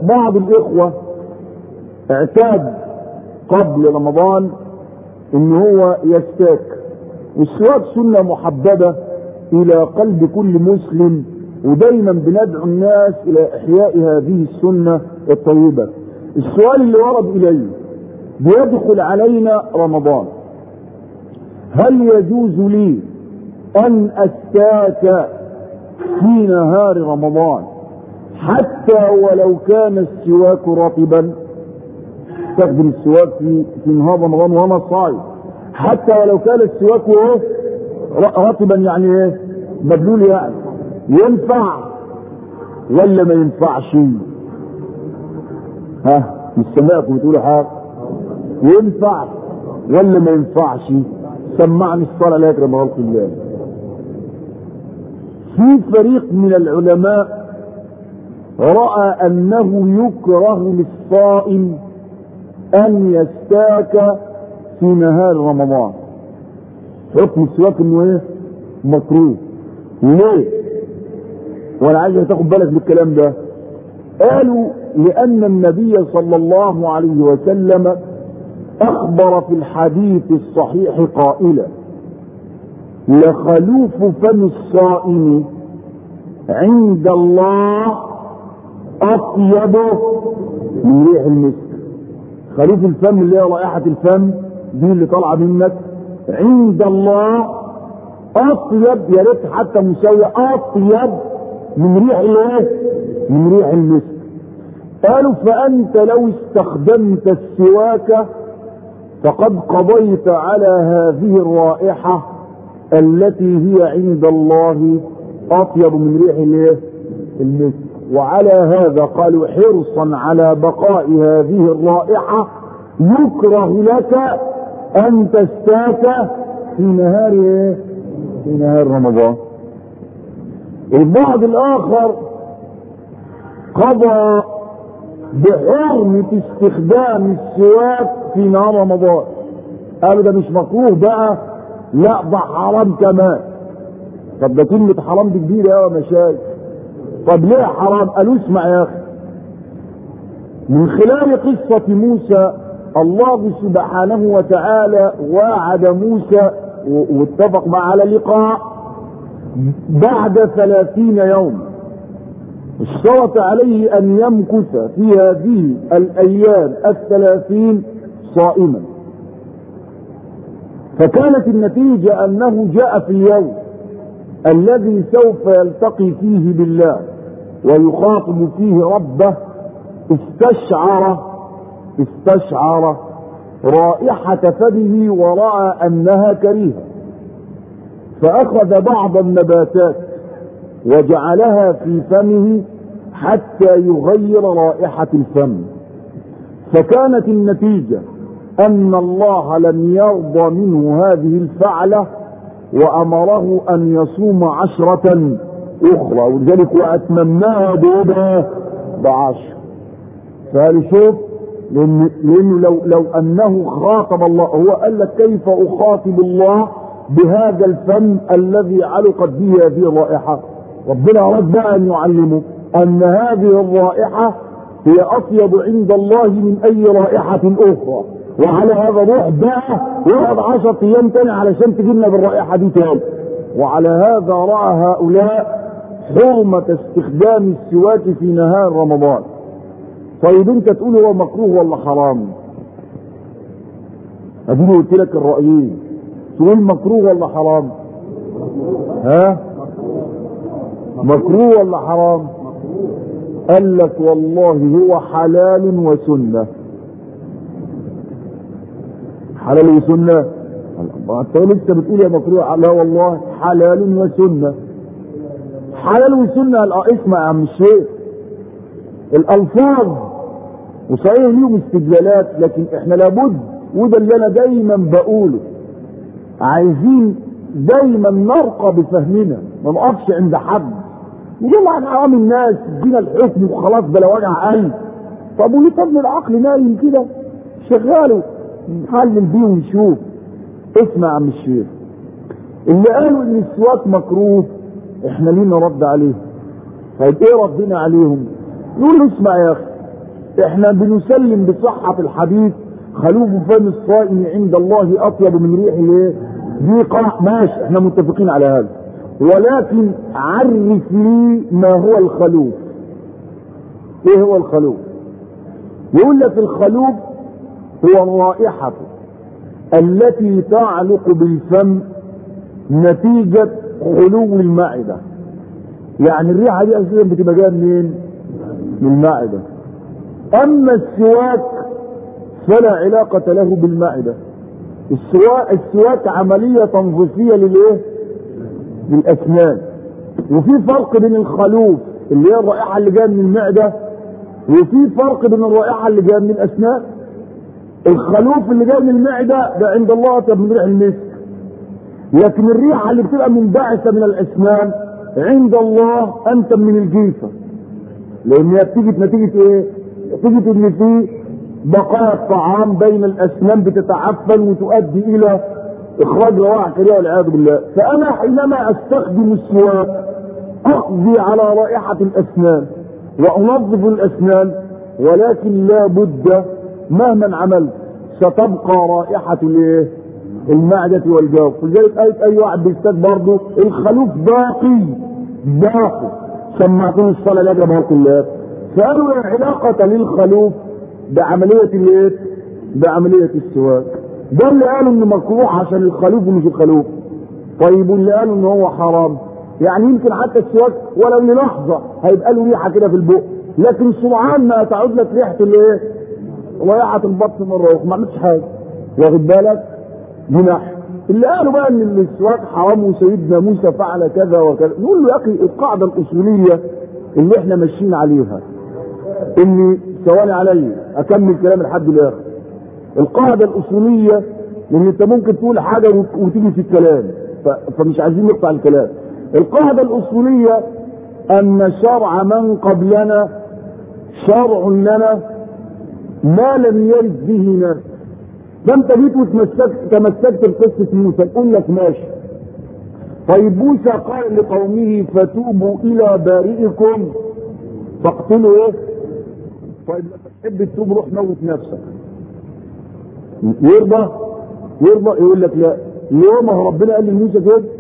بعض الاخوة اعتاد قبل رمضان ان هو يستاك والسواك سنة محببة الى قلب كل مسلم ودايما بندعو الناس الى احياء هذه السنة الطيبة السؤال اللي ورد الي بيدخل علينا رمضان هل يجوز لي ان استاك في نهار رمضان حتى ولو كان السواك رطبا استخدم السواك في في نهار رمضان وانا صايم حتى ولو كان السواك ايه رطبا يعني ايه مبلول يعني ينفع ولا ما ينفعش ها مش سامعكم بتقولوا حاجه ينفع ولا ما ينفعش سمعني الصلاه لا يكرم خلق الله في فريق من العلماء راى انه يكره للصائم ان يستاك في نهار رمضان حكم السواك انه ايه مكروه ليه وانا عايز تاخد بالك بالكلام ده قالوا لان النبي صلى الله عليه وسلم اخبر في الحديث الصحيح قائلا لخلوف فم الصائم عند الله اطيب من ريح المسك خلوف الفم اللي هي رائحة الفم دي اللي طالعة منك عند الله اطيب يا ريت حتى مساوية اطيب من ريح الايه؟ من ريح المسك قالوا فانت لو استخدمت السواك فقد قضيت على هذه الرائحة التي هي عند الله اطيب من ريح الايه؟ المسك وعلى هذا قالوا حرصا على بقاء هذه الرائحة يكره لك ان تستاك في نهار ايه؟ في نهار رمضان البعض الاخر قضى بحرمة استخدام السواك في نهار رمضان قالوا ده مش مكروه بقى لا ده حرام كمان طب ده كلمة حرام دي كبيرة يا مشايخ طب ليه حرام قالوا اسمع يا اخي من خلال قصة موسى الله سبحانه وتعالى وعد موسى واتفق معه على لقاء بعد ثلاثين يوم اشترط عليه ان يمكث في هذه الايام الثلاثين صائما فكانت النتيجة انه جاء في اليوم الذي سوف يلتقي فيه بالله ويخاطب فيه ربه استشعر استشعر رائحة فمه ورأى انها كريهة فاخذ بعض النباتات وجعلها في فمه حتى يغير رائحة الفم فكانت النتيجة ان الله لم يرضى منه هذه الفعلة وامره ان يصوم عشرة اخرى ولذلك واتممناها بيدها بعشر فقال شوف لأن لانه لو لو انه خاطب الله هو قال لك كيف اخاطب الله بهذا الفم الذي علقت به هذه الرائحه ربنا اراد بقى ان يعلمه ان هذه الرائحه هي اطيب عند الله من اي رائحه اخرى وعلى هذا روح بقى واقعد 10 ايام تاني علشان تجيبنا بالرائحه دي تاني وعلى هذا راى هؤلاء حرمة استخدام السواك في نهار رمضان طيب انت تقول هو مكروه ولا حرام اديني قلت لك الرأيين تقول مكروه ولا حرام ها مكروه ولا حرام قال لك والله هو حلال وسنة حلال وسنة انت لسه بتقول يا مكروه لا والله حلال وسنة حلال وسنة اسمع يا عم الشيخ الالفاظ وصحيح ليهم استدلالات لكن احنا لابد وده اللي انا دايما بقوله عايزين دايما نرقى بفهمنا ما نقفش عند حد نقول عن عوام الناس ادينا الحكم وخلاص بلا وجع قلب طب وليه طب العقل نايم كده شغاله نحلل بيه ونشوف اسمع يا عم الشيخ اللي قالوا ان السواك مكروه احنا لينا رد عليه طيب ايه ردنا عليهم نقول له اسمع يا اخي احنا بنسلم بصحة الحديث خلوف فم الصائم عند الله اطيب من ريح الايه دي قاع ماشي احنا متفقين على هذا ولكن عرف لي ما هو الخلوف ايه هو الخلوف يقول لك الخلوف هو الرائحة التي تعلق بالفم نتيجة خلو المعدة يعني الريحة دي اساسا بتبقى جايه منين؟ من المعدة اما السواك فلا علاقة له بالمعدة السواك, السواك عملية تنظيفية للايه؟ للاسنان وفي فرق بين الخلوف اللي هي الرائحة اللي جايه من المعدة وفي فرق بين الرائحة اللي جايه من الاسنان الخلوف اللي جاي من المعدة ده عند الله اطيب من ريح المسك لكن الريحة اللي بتبقى منبعثة من الاسنان عند الله انتم من الجيفة لان هي بتيجي نتيجة ايه نتيجة ان في بقايا الطعام بين الاسنان بتتعفن وتؤدي الى اخراج روائح كريهة والعياذ بالله فانا حينما استخدم السواك اقضي على رائحة الاسنان وانظف الاسنان ولكن لا بد مهما عملت ستبقى رائحة الايه المعدة والجوف ولذلك اي اي واحد بيستاك برضه الخلوف باقي باقي سمعتوني الصلاة لا جمهورة الله فقالوا لا علاقة للخلوف بعملية الايه بعملية السواك ده اللي قالوا انه مكروه عشان الخلوف ومش الخلوف طيب واللي قالوا ان هو حرام يعني يمكن حتى السواك ولو للحظة هيبقى له ريحة كده في البق لكن سرعان ما تعود لك ريحة الايه رائحة البطن مرة أخرى ما عملتش حاجة واخد بالك دي ناحية اللي قالوا بقى ان السواك حرام وسيدنا موسى فعل كذا وكذا نقول له يا اخي القاعدة الأصولية اللي احنا ماشيين عليها اني ثواني علي اكمل كلام لحد الاخر القاعدة الأصولية ان انت ممكن تقول حاجة وتيجي في الكلام فمش عايزين نقطع الكلام القاعدة الأصولية أن شرع من قبلنا شرع لنا ما لم يرد به ناس فانت جيت وتمسكت تمسكت بقصه موسى نقول لك ماشي طيب موسى قال لقومه فتوبوا الى بارئكم فاقتلوا ايه؟ طيب لما تحب تتوب روح موت نفسك يرضى؟ يرضى يقول لك لا يوم ربنا قال لموسى كده